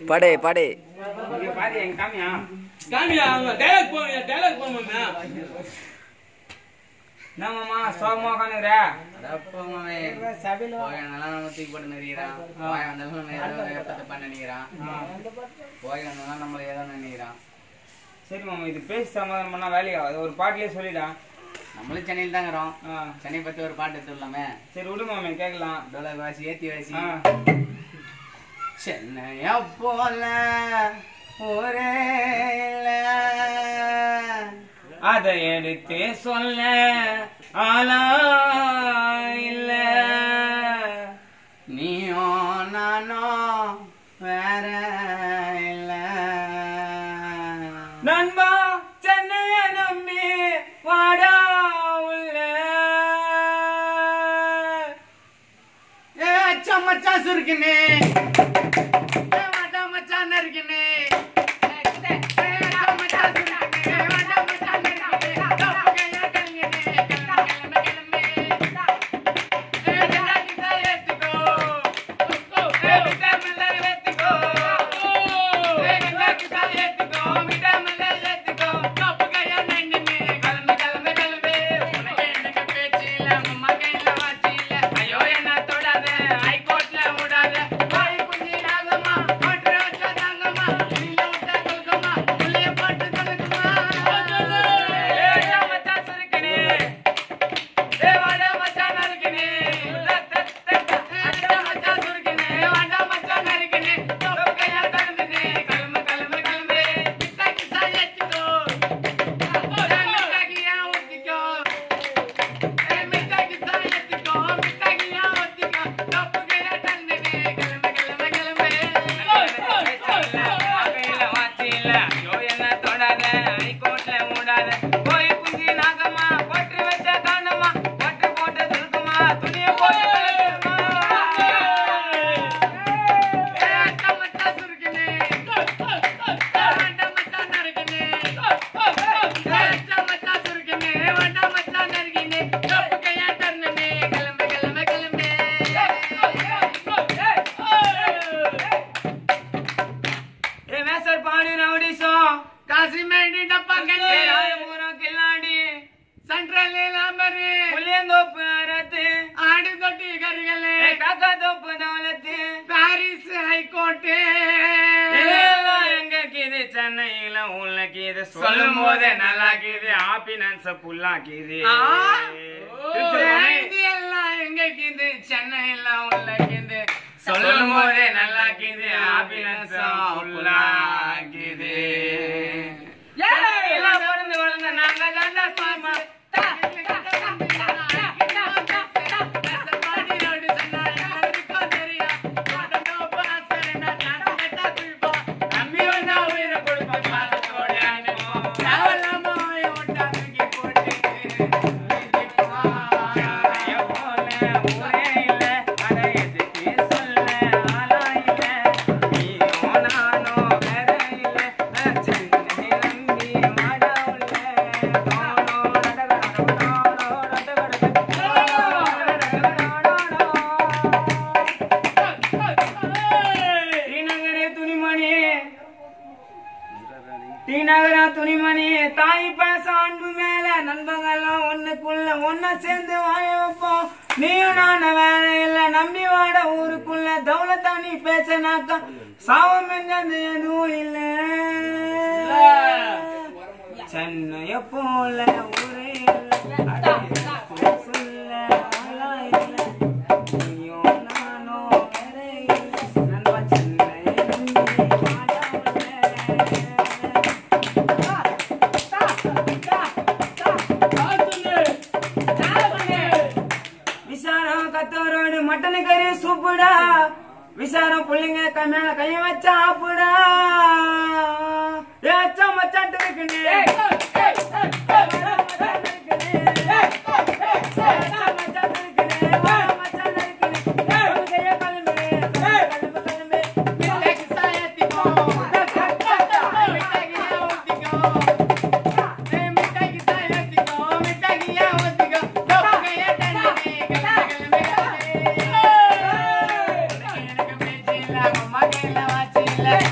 படே படே இங்க பாரு எங்க காமியா காமியா அவங்க டைலாக் போங்க டைலாக் போங்க என்னமாமா சோகமா உட்காந்துக்கிற சரி மாமா இது பேசி சமாதானம் பண்ணா வேலைக்கு ஆகாது ஒரு பாட்டிலே சொல்லிடா நம்மளும் சென்னையில் தாங்கிறோம் ஆ, சென்னை பத்தி ஒரு பாட்டு எடுத்துடலாமே சரி விடு மாமே கேட்கலாம் டோலா வாசி ஏத்தி வாசி ஆ, சென்னைய போல ஒரே இல்ல. அதை எடுத்து சொல்ல ஆளா இல்ல நீயோ நானோ வேற இல்ல நண்பா சென்னைய நம்பி வாடா உள்ள ஏ சம்மச்சா சுருக்குனே ஏ வாடா மச்சான் இருக்குனே காசிமேடி டப்பா கண்ணே கில்லாடி சென்ட்ரல் லாம்பரு புளியந்தோப்பு அரத்து ஆடு தொட்டி கரிகளே காக்கா தோப்பு தவளத்து பாரிஸ் ஹைகோர்ட்டு இதெல்லாம் எங்க கீது சென்னையில உள்ளக்கிது சொல்லும் போதே நல்லா கீது ஆப்பினன்ஸ புல்லாக்கிது இது எல்லாம் எங்க கிது சென்னையில உள்ள கிது சொல்லும் போதே நல்லா கீது ஆப்பினன்ஸ புல்லாக்கிது எல்லாம் பிறந்து வளர்ந்த நாங்க தாண்டா சாமா நம்பி வந்தா உயிரை கொடுப்போம் பாசத்தோட அனுபவம் தீநகரா துணிமணி தாய் பேச அன்பு மேல நண்பங்கள்லாம் ஒண்ணுக்குள்ள ஒன்னா சேர்ந்து வாழ வைப்போம் நீயும் நான வேற இல்ல நம்பி வாட ஊருக்குள்ள தௌலத்தா நீ பேசனாக்கா சாவம் எங்கிறது எதுவும் இல்ல சென்னைய போல ஊரே இல்ல அட எனக்கு சொல்ல ஆளா இல்ல. நீயும் நானும் வேற இல்ல. நண்பா சென்னையை நம்பி வாடா உள்ள. விசாரம் கத்தவரோடு மட்டன் கறி சூப்புடா விசாரம் புள்ளைங்க கை மேல கைய வச்சா ஆப்புடா ஏச்சா மச்சாட்டு இருக்குனே எனக்கு பேச்சு இல்ல, அம்மா கையில வாட்சி இல்ல.